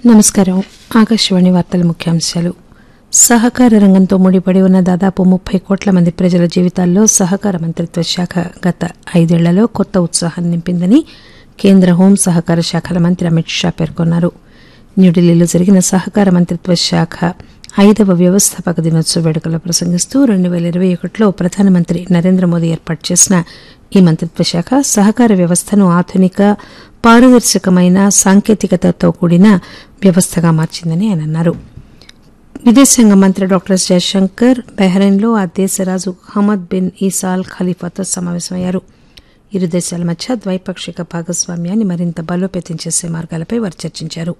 నమస్కారం ఆకాశవాణి వార్తల ముఖ్యాంశాలు సహకార రంగంతో ముడిపడి ఉన్న దాదాపు ముప్పై కోట్ల మంది ప్రజల జీవితాల్లో సహకార మంత్రిత్వ శాఖ గత ఐదేళ్లలో కొత్త ఉత్సాహాన్ని నింపిందని కేంద్ర హోం సహకార శాఖల మంత్రి అమిత్ షా పేర్కొన్నారు న్యూఢిల్లీలో జరిగిన సహకార మంత్రిత్వ శాఖ ఐదవ వ్యవస్థాపక దినోత్సవ వేడుకల్లో ప్రసంగిస్తూ రెండు పేల ఇరవై ఒకటిలో ప్రధానమంత్రి నరేంద్ర మోదీ ఏర్పాటు చేసిన ఈ మంత్రిత్వ శాఖ సహకార వ్యవస్థను ఆధునిక పారదర్శకమైన సాంకేతికతతో కూడిన వ్యవస్థగా మార్చిందని ఆయన అన్నారు విదేశాంగ మంత్రి డాక్టర్ ఎస్ జయశంకర్ బహ్రెయిన్లో ఆ దేశ రాజు హమద్ బిన్ ఈసాల్ ఖలీఫాతో సమావేశమయ్యారు ఇరు దేశాల మధ్య ద్వైపాక్షిక భాగస్వామ్యాన్ని మరింత బలోపేతం చేసే మార్గాలపై వారు చర్చించారు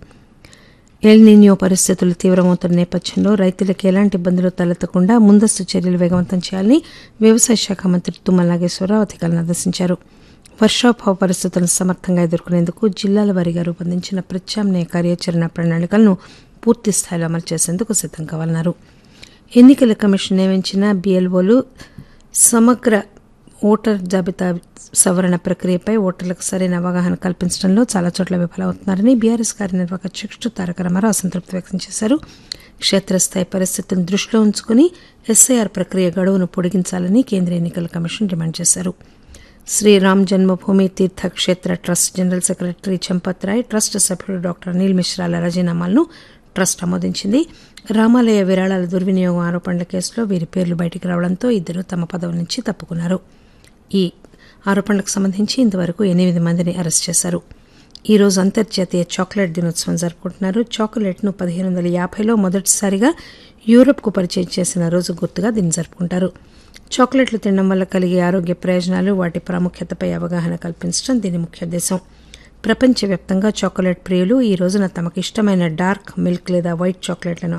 ఎల్ నీనియో పరిస్థితులు తీవ్రమవుతున్న నేపథ్యంలో రైతులకు ఎలాంటి ఇబ్బందులు తలెత్తకుండా ముందస్తు చర్యలు వేగవంతం చేయాలని వ్యవసాయ శాఖ మంత్రి తుమ్మల నాగేశ్వరరావు అధికారులను ఆదేశించారు వర్షాభావ పరిస్థితులను సమర్థంగా ఎదుర్కొనేందుకు జిల్లాల వారీగా రూపొందించిన ప్రత్యామ్నాయ కార్యాచరణ ప్రణాళికలను పూర్తి స్థాయిలో అమలు చేసేందుకు సిద్దం కావాలన్నారు ఎన్నికల కమిషన్ నియమించిన బీఎల్ఓలు సమగ్ర ఓటర్ జాబితా సవరణ ప్రక్రియపై ఓటర్లకు సరైన అవగాహన కల్పించడంలో చాలా చోట్ల విఫలమవుతున్నారని బీఆర్ఎస్ కార్యనిర్వాహక అధ్యక్షుడు తారక రామారావు అసంతృప్తి వ్యక్తం చేశారు క్షేత్రస్థాయి పరిస్థితులను దృష్టిలో ఉంచుకుని ఎస్ఐఆర్ ప్రక్రియ గడువును పొడిగించాలని కేంద్ర ఎన్నికల కమిషన్ డిమాండ్ చేశారు Sriram Janmabhoomi Teerth Kshetra trust general secretary Champat Rai trust సభ్యుడు డాక్టర్ అనిల్ మిశ్రాల రాజీనామాలను ట్రస్ట్ ఆమోదించింది రామాలయ విరాళాల దుర్వినియోగం ఆరోపణల కేసులో వీరి పేర్లు బయటికి రావడంతో ఇద్దరు తమ పదవి నుంచి తప్పుకున్నారు ఈ ఆరోపణలకు సంబంధించి ఇంతవరకు ఎనిమిది మందిని అరెస్ట్ చేశారు ఈ రోజు అంతర్జాతీయ చాక్లెట్ దినోత్సవం జరుపుకుంటున్నారు చాక్లెట్ను పదిహేను వందల యాభైలో మొదటిసారిగా యూరప్కు పరిచయం చేసిన రోజు గుర్తుగా దీన్ని జరుపుకుంటారు చాక్లెట్లు తినడం వల్ల కలిగే ఆరోగ్య ప్రయోజనాలు వాటి ప్రాముఖ్యతపై అవగాహన కల్పించడం దీని ముఖ్య ఉద్దేశం ప్రపంచవ్యాప్తంగా చాక్లెట్ ప్రియులు ఈ రోజున తమకు ఇష్టమైన డార్క్ మిల్క్ లేదా వైట్ చాక్లెట్లను